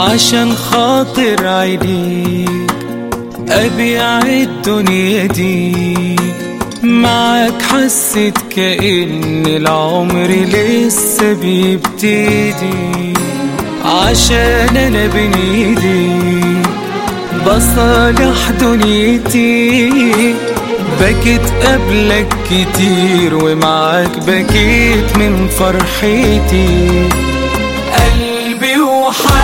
عشان خاطر عينيك أبيع الدنيا دي معاك حسيت كأن العمر لسه بيبتدي عشان أنا بين ايديك بصالح دنيتي بكيت قبلك كتير ومعاك بكيت من فرحتي قلبي وحياتي